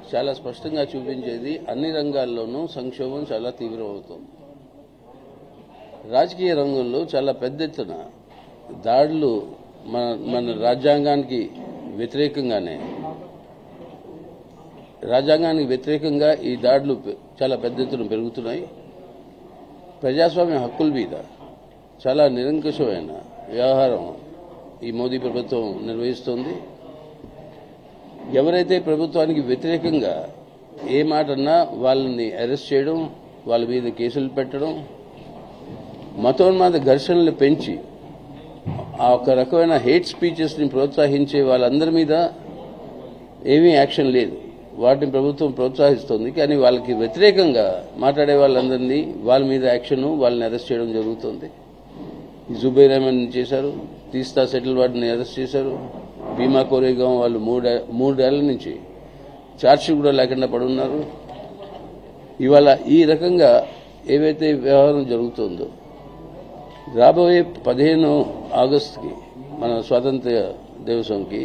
చాలా స్పష్టంగా చూపించేది అన్ని రంగాల్లోనూ సంక్షోభం చాలా తీవ్రమవుతోంది రాజకీయ రంగంలో చాలా పెద్ద ఎత్తున దాడులు మన మన రాజ్యాంగానికి వ్యతిరేకంగానే రాజ్యాంగానికి వ్యతిరేకంగా ఈ దాడులు పె- చాలా పెద్ద ఎత్తున పెరుగుతున్నాయి ప్రజాస్వామ్య హక్కుల మీద చాలా నిరంకుశమైన వ్యవహారం ఈ మోదీ ప్రభుత్వం నిర్వహిస్తోంది ఎవరైతే ప్రభుత్వానికి వ్యతిరేకంగా ఏ మాట అన్నా వాళ్ళని అరెస్ట్ చేయడం వాళ్ళ మీద కేసులు పెట్టడం మతోన్మాద ఘర్షణలు పెంచి ఆ ఒక రకమైన హేట్ స్పీచెస్ని ప్రోత్సహించే వాళ్ళందరి మీద ఏమీ యాక్షన్ లేదు వాటిని ప్రభుత్వం ప్రోత్సహిస్తోంది కానీ వాళ్ళకి వ్యతిరేకంగా మాట్లాడే వాళ్ళందరినీ వాళ్ళ మీద యాక్షన్ వాళ్ళని అరెస్ట్ చేయడం జరుగుతుంది ఈ జుబైర్ అహ్మద్ చేశారు తీస్తా సెటిల్ వాడిని అరెస్ట్ చేశారు భీమా కోరేగాం వాళ్ళు మూడే మూడేళ్ల నుంచి ఛార్జ్షీట్ కూడా లేకుండా పడున్నారు ఇవాళ ఈ రకంగా ఏవైతే వ్యవహారం జరుగుతుందో రాబోయే పదిహేను ఆగస్టుకి మన స్వాతంత్ర దివసంకి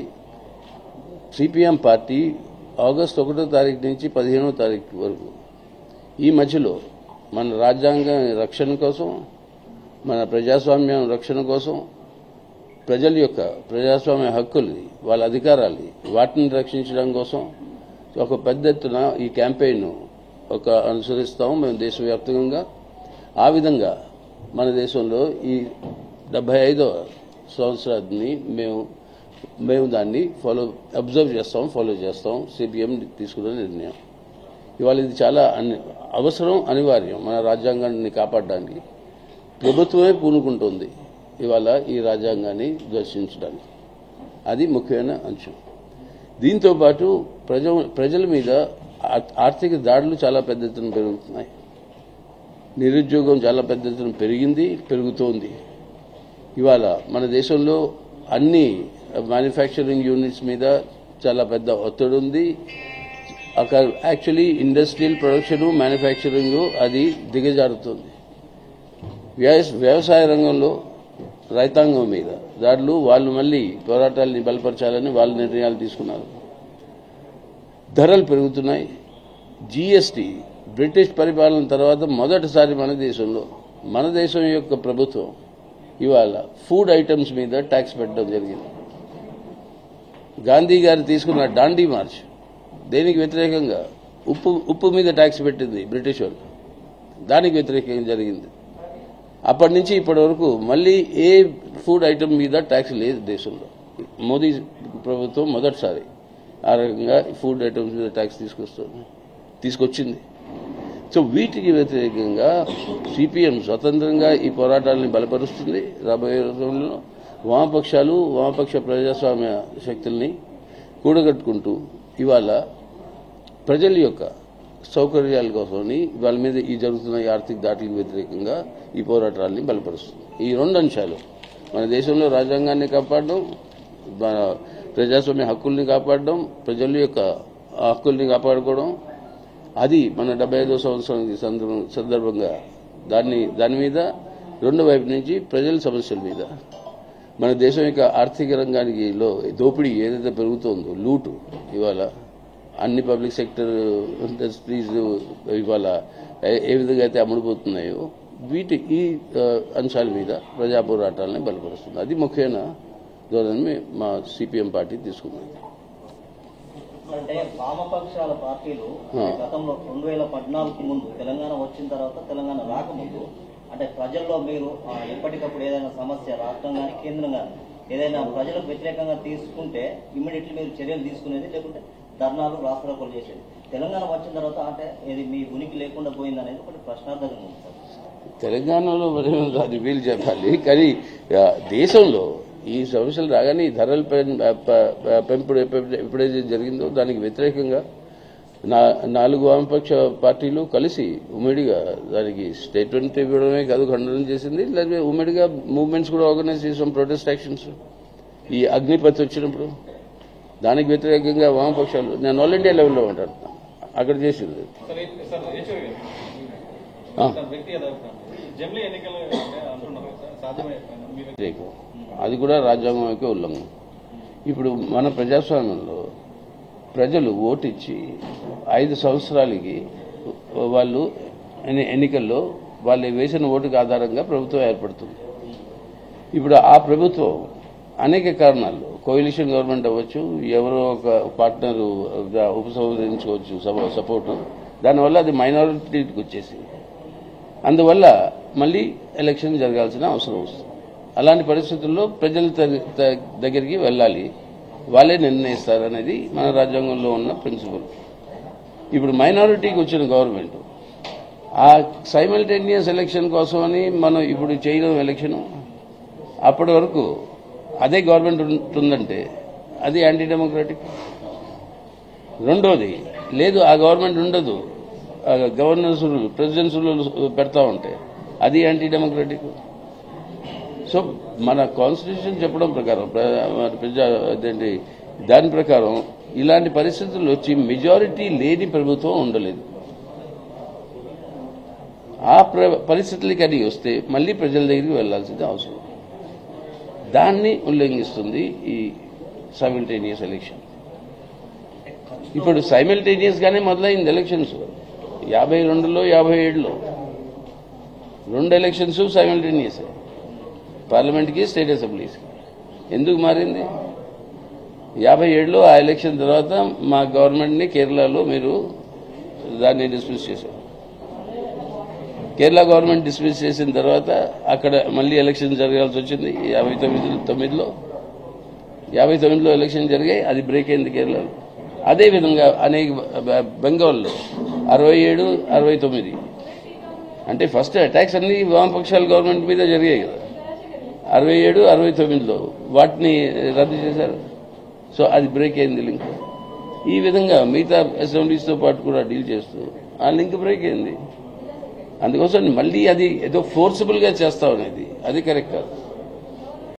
సిపిఎం పార్టీ ఆగస్టు ఒకటో తారీఖు నుంచి పదిహేనో తారీఖు వరకు ఈ మధ్యలో మన రాజ్యాంగ రక్షణ కోసం మన ప్రజాస్వామ్యం రక్షణ కోసం ప్రజల యొక్క ప్రజాస్వామ్య హక్కుల్ని వాళ్ళ అధికారాల్ని వాటిని రక్షించడం కోసం ఒక పెద్ద ఎత్తున ఈ క్యాంపెయిన్ ఒక అనుసరిస్తాం మేము దేశవ్యాప్తంగా ఆ విధంగా మన దేశంలో ఈ డెబ్బై ఐదవ సంవత్సరాన్ని మేము మేము దాన్ని ఫాలో అబ్జర్వ్ చేస్తాం ఫాలో చేస్తాం సిపిఎం తీసుకున్న నిర్ణయం ఇవాళ ఇది చాలా అని- అవసరం అనివార్యం మన రాజ్యాంగాన్ని కాపాడడానికి ప్రభుత్వమే పూనుకుంటోంది ఇవాళ ఈ రాజ్యాంగాన్ని దర్శించడానికి అది ముఖ్యమైన అంశం దీంతో పాటు ప్రజ ప్రజల మీద ఆ- ఆర్థిక దాడులు చాలా పెద్ద ఎత్తున పెరుగుతున్నాయి నిరుద్యోగం చాలా పెద్ద ఎత్తున పెరిగింది పెరుగుతోంది ఇవాళ మన దేశంలో అన్ని మ్యానుఫ్యాక్చరింగ్ యూనిట్స్ మీద చాలా పెద్ద ఒత్తిడి ఉంది అక్కడ యాక్చువల్లీ ఇండస్ట్రియల్ ప్రొడక్షన్ మ్యానుఫ్యాక్చరింగ్ అది దిగజారుతుంది వ్యవస్- వ్యవసాయ రంగంలో రైతాంగం మీద దాడులు వాళ్ళు మళ్ళీ పోరాటాలని బలపరచాలని వాళ్ళు నిర్ణయాలు తీసుకున్నారు ధరలు పెరుగుతున్నాయి జీఎస్టీ బ్రిటిష్ పరిపాలన తర్వాత మొదటిసారి మన దేశంలో మన దేశం యొక్క ప్రభుత్వం ఇవాళ ఫుడ్ ఐటమ్స్ మీద ట్యాక్స్ పెట్టడం జరిగింది గాంధీ గారు తీసుకున్న డాండీ మార్చ్ దేనికి వ్యతిరేకంగా ఉప్పు ఉప్పు మీద ట్యాక్స్ పెట్టింది బ్రిటిష్ వాళ్ళు దానికి వ్యతిరేకంగా జరిగింది అప్పటి నుంచి ఇప్పటి వరకు మళ్ళీ ఏ ఫుడ్ ఐటమ్ మీద ట్యాక్స్ లేదు దేశంలో మోదీ ప్రభుత్వం మొదటిసారి ఆ రకంగా ఫుడ్ ఐటమ్స్ మీద ట్యాక్స్ తీసుకొస్తుంది తీసుకొచ్చింది సో వీటికి వ్యతిరేకంగా సిపిఎం స్వతంత్రంగా ఈ పోరాటాలని బలపరుస్తుంది రాబోయే రోజుల్లో వామపక్షాలు వామపక్ష ప్రజాస్వామ్య శక్తుల్ని కూడగట్టుకుంటూ ఇవాళ ప్రజల యొక్క సౌకర్యాల కోసమని వాళ్ళ మీద ఈ జరుగుతున్న ఈ ఆర్థిక దాడులకు వ్యతిరేకంగా ఈ పోరాటాలని బలపరుస్తుంది ఈ రెండు అంశాలు మన దేశంలో రాజ్యాంగాన్ని కాపాడడం మన ప్రజాస్వామ్య హక్కుల్ని కాపాడడం ప్రజల యొక్క హక్కుల్ని కాపాడుకోవడం అది మన డెబ్బై ఐదో సంవత్సరానికి సందర్భం- సందర్భంగా దాన్ని దాని మీద రెండు వైపు నుంచి ప్రజల సమస్యల మీద మన దేశం యొక్క ఆర్థిక రంగానికి లో దోపిడీ ఏదైతే పెరుగుతోందో లూటు ఇవాళ అన్ని పబ్లిక్ సెక్టర్ ఇండస్ట్రీస్ ఇవాళ ఏ- ఏ విధంగా అయితే అమ్ముడుపోతున్నాయో వీటి ఈ ఆ, అంశాల మీద ప్రజా పోరాటాలని బలపరుస్తుంది అది ముఖ్యమైన ధోరణి మా సిపిఎం పార్టీ తీసుకున్నది అంటే వామపక్షాల పార్టీలు ఆ. గతంలో రెండు వేల పద్నాలుగు ముందు తెలంగాణ వచ్చిన తర్వాత తెలంగాణ రాకముందు అంటే ప్రజల్లో మీరు ఆ, ఎప్పటికప్పుడు ఏదైనా సమస్య రాష్ట్రం కానీ కేంద్రం కానీ ఏదైనా ప్రజలకు వ్యతిరేకంగా తీసుకుంటే ఇమ్మీడియట్లీ మీరు చర్యలు తీసుకునేది లేకుంటే ధర్నాలు రాష్ట్రోకలు చేసేది తెలంగాణ వచ్చిన తర్వాత అంటే ఇది మీ ఉనికి లేకుండా పోయింది అనేది ఒకటి ప్రశ్నార్థకంగా ఉంది సార్ తెలంగాణలో మరి అది వీలు చెప్పాలి కానీ ఆ, దేశంలో ఈ సమస్యలు రాగానే ఈ ధరల పెం- ప- ప- పెంపుడు ఎప్ప- ఎప్పుడైతే జరిగిందో దానికి వ్యతిరేకంగా నా నాలుగు వామపక్ష పార్టీలు కలిసి ఉమ్మడిగా దానికి స్టేట్మెంట్ ఇవ్వడమే కాదు ఖండనం చేసింది లేదా ఉమ్మడిగా మూవ్మెంట్స్ కూడా ఆర్గనైజ్ చేసాం ప్రొటెస్ట్ యాక్షన్స్ ఈ అగ్నిపత్ వచ్చినప్పుడు దానికి వ్యతిరేకంగా వామపక్షాలు నేను ఆల్ ఇండియా లెవెల్లో మాట్లాడుతున్నాను అక్కడ చేసింది సార్ ఈ- సార్ ఈశ్వర్ గారు, ఆ. సార్ వ్యక్తిగత అభిప్రాయం. జమిలీ ఎన్నికలు అంటే అంటున్నారు కదా సార్ సాధ్యమే మీ వ్యక్తి- వ్యతిరేకం అది కూడా రాజ్యాంగం యొక్క ఉల్లంఘన ఇప్పుడు మన ప్రజాస్వామ్యంలో ప్రజలు ఓటిచ్చి ఐదు సంవత్సరాలకి వాళ్ళు ఎన్ని- ఎన్నికల్లో వాళ్ళు వేసిన ఓటుకు ఆధారంగా ప్రభుత్వం ఏర్పడుతుంది ఇప్పుడు ఆ ప్రభుత్వం అనేక కారణాలు కోయిలిషన్ గవర్నమెంట్ అవ్వచ్చు ఎవరో ఒక పార్ట్నర్ ఉపసంహరించుకోవచ్చు సపో- సపోర్టు దానివల్ల అది మైనారిటీకి వచ్చేసింది అందువల్ల మళ్ళీ ఎలక్షన్ జరగాల్సిన అవసరం వస్తుంది అలాంటి పరిస్థితుల్లో ప్రజల త- త- దగ్గరికి వెళ్ళాలి వాళ్ళే నిర్ణయిస్తారు అనేది మన రాజ్యాంగంలో ఉన్న ప్రిన్సిపల్ ఇప్పుడు మైనారిటీకి వచ్చిన గవర్నమెంట్ ఆ సైమల్టేనియస్ ఎలక్షన్ కోసమని మనం ఇప్పుడు చేయడం ఎలక్షన్ అప్పటి వరకు అదే గవర్నమెంట్ ఉంటుందంటే అది యాంటీ డెమోక్రాటిక్ రెండోది లేదు ఆ గవర్నమెంట్ ఉండదు ఆ గవర్నర్స్ రూల్ ప్రెసిడెన్స్ రూల్ పెడతా ఉంటే అది యాంటీ డెమోక్రాటిక్ సో మన కాన్స్టిట్యూషన్ చెప్పడం ప్రకారం ప్ర- మన ప్రజా అదేంటి దాని ప్రకారం ఇలాంటి పరిస్థితులు వచ్చి మెజారిటీ లేని ప్రభుత్వం ఉండలేదు ఆ ప్ర పరిస్థితులకి అది వస్తే మళ్ళీ ప్రజల దగ్గరికి వెళ్లాల్సింది అవసరం దాన్ని ఉల్లంఘిస్తుంది ఈ సైమిల్టేనియస్ ఎలక్షన్ ఇప్పుడు సైమిల్టేనియస్ గానే మొదలైంది ఎలక్షన్స్ యాభై రెండులో యాభై ఏడులో రెండు ఎలక్షన్స్ సైమిల్టేనియస్ పార్లమెంట్కి స్టేట్ అసెంబ్లీస్కి ఎందుకు మారింది యాభై ఏడులో ఆ ఎలక్షన్ తర్వాత మా గవర్నమెంట్ని కేరళలో మీరు దాన్ని డిస్మిస్ చేశారు కేరళ గవర్నమెంట్ డిస్మిస్ చేసిన తర్వాత అక్కడ మళ్ళీ ఎలక్షన్ జరగాల్సి వచ్చింది యాభై తొమ్మిది తొమ్మిదిలో యాభై తొమ్మిదిలో ఎలక్షన్ జరిగాయి అది బ్రేక్ అయింది కేరళలో అదేవిధంగా అనేక బ- బెంగాల్లో అరవై ఏడు అరవై తొమ్మిది అంటే ఫస్ట్ అటాక్స్ అన్ని వామపక్షాల గవర్నమెంట్ మీద జరిగాయి కదా అరవై ఏడు అరవై తొమ్మిదిలో వాటిని రద్దు చేశారు సో అది బ్రేక్ అయింది లింక్ ఈ విధంగా మిగతా అసెంబ్లీస్తో పాటు కూడా డీల్ చేస్తూ ఆ లింక్ బ్రేక్ అయింది అందుకోసం మళ్ళీ అది ఏదో ఫోర్సిబుల్గా చేస్తాం అనేది అది కరెక్ట్ కాదు